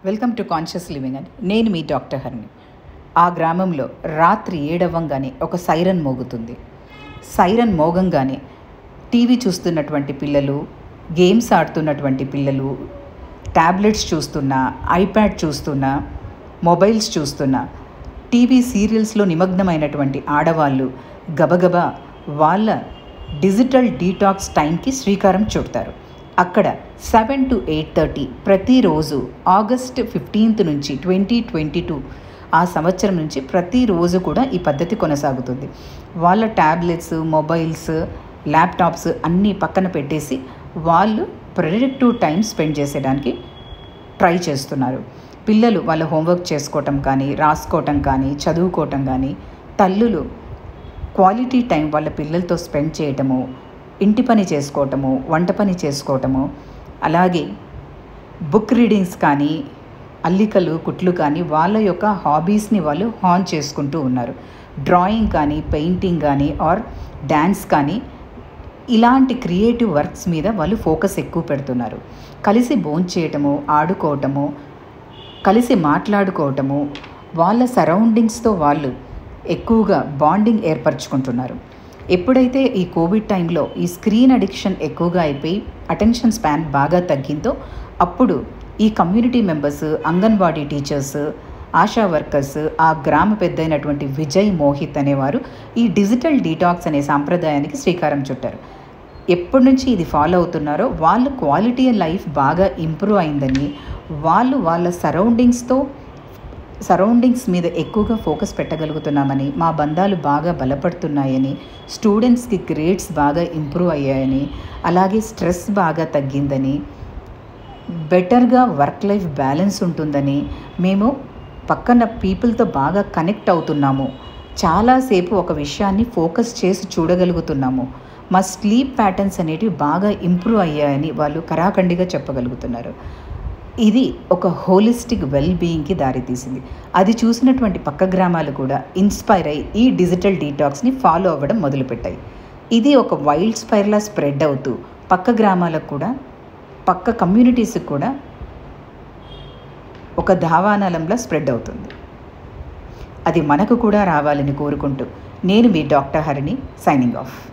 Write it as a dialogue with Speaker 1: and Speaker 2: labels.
Speaker 1: welcome to conscious living అండి నేను మీ డాక్టర్ హరిణి ఆ గ్రామంలో రాత్రి ఏడవంగానే ఒక సైరన్ మోగుతుంది సైరన్ మోగంగానే టీవీ చూస్తున్నటువంటి పిల్లలు గేమ్స్ ఆడుతున్నటువంటి పిల్లలు ట్యాబ్లెట్స్ చూస్తున్నా ఐప్యాడ్ చూస్తున్నా మొబైల్స్ చూస్తున్నా టీవీ సీరియల్స్లో నిమగ్నమైనటువంటి ఆడవాళ్ళు గబగబా వాళ్ళ డిజిటల్ డీటాక్స్ టైంకి శ్రీకారం చుడతారు అక్కడ సెవెన్ టు ఎయిట్ థర్టీ ప్రతిరోజు ఆగస్ట్ ఫిఫ్టీన్త్ నుంచి ట్వంటీ ట్వంటీ టూ ఆ సంవత్సరం నుంచి ప్రతిరోజు కూడా ఈ పద్ధతి కొనసాగుతుంది వాళ్ళ ట్యాబ్లెట్స్ మొబైల్స్ ల్యాప్టాప్స్ అన్నీ పక్కన పెట్టేసి వాళ్ళు ప్రొడక్టివ్ టైం స్పెండ్ చేసేయడానికి ట్రై చేస్తున్నారు పిల్లలు వాళ్ళ హోంవర్క్ చేసుకోవటం కానీ రాసుకోవటం కానీ చదువుకోవటం కానీ తల్లులు క్వాలిటీ టైం వాళ్ళ పిల్లలతో స్పెండ్ చేయటము ఇంటి పని చేసుకోవటము వంట పని చేసుకోవటము అలాగే బుక్ రీడింగ్స్ కానీ అల్లికలు కుట్లు కానీ వాళ్ళ యొక్క హాబీస్ని వాళ్ళు హాన్ చేసుకుంటూ ఉన్నారు డ్రాయింగ్ కానీ పెయింటింగ్ కానీ ఆర్ డ్యాన్స్ కానీ ఇలాంటి క్రియేటివ్ వర్క్స్ మీద వాళ్ళు ఫోకస్ ఎక్కువ పెడుతున్నారు కలిసి భోంచేయటము ఆడుకోవటము కలిసి మాట్లాడుకోవటము వాళ్ళ సరౌండింగ్స్తో వాళ్ళు ఎక్కువగా బాండింగ్ ఏర్పరచుకుంటున్నారు ఎప్పుడైతే ఈ కోవిడ్ టైంలో ఈ స్క్రీన్ అడిక్షన్ ఎక్కువగా అయిపోయి అటెన్షన్ స్పాన్ బాగా తగ్గిందో అప్పుడు ఈ community members anganwadi teachers ASHA workers ఆ గ్రామ పెద్ద అయినటువంటి విజయ్ మోహిత్ అనేవారు ఈ డిజిటల్ డీటాక్స్ అనే సాంప్రదాయానికి శ్రీకారం చుట్టారు ఎప్పటి నుంచి ఇది ఫాలో అవుతున్నారో వాళ్ళ క్వాలిటీ లైఫ్ బాగా ఇంప్రూవ్ అయిందని వాళ్ళు వాళ్ళ సరౌండింగ్స్తో సరౌండింగ్స్ మీద ఎక్కువగా ఫోకస్ పెట్టగలుగుతున్నామని మా బంధాలు బాగా బలపడుతున్నాయని స్టూడెంట్స్కి గ్రేడ్స్ బాగా ఇంప్రూవ్ అయ్యాయని అలాగే స్ట్రెస్ బాగా తగ్గిందని బెటర్గా వర్క్ లైఫ్ బ్యాలెన్స్ ఉంటుందని మేము పక్కన పీపుల్తో బాగా కనెక్ట్ అవుతున్నాము చాలాసేపు ఒక విషయాన్ని ఫోకస్ చేసి చూడగలుగుతున్నాము మా స్లీప్ ప్యాటర్న్స్ అనేటివి బాగా ఇంప్రూవ్ అయ్యాయని వాళ్ళు కరాఖండిగా చెప్పగలుగుతున్నారు ఇది ఒక హోలిస్టిక్ వెల్ బీయింగ్కి దారితీసింది అది చూసినటువంటి పక్క గ్రామాలు కూడా ఇన్స్పైర్ అయ్యి ఈ డిజిటల్ డీటాక్స్ని ఫాలో అవ్వడం మొదలుపెట్టాయి ఇది ఒక వైల్డ్ స్పైర్లా స్ప్రెడ్ అవుతూ పక్క గ్రామాలకు కూడా పక్క కమ్యూనిటీస్కి కూడా ఒక ధావానలంలా స్ప్రెడ్ అవుతుంది అది మనకు కూడా రావాలని కోరుకుంటూ నేను మీ డాక్టర్ హరిని సైనింగ్ ఆఫ్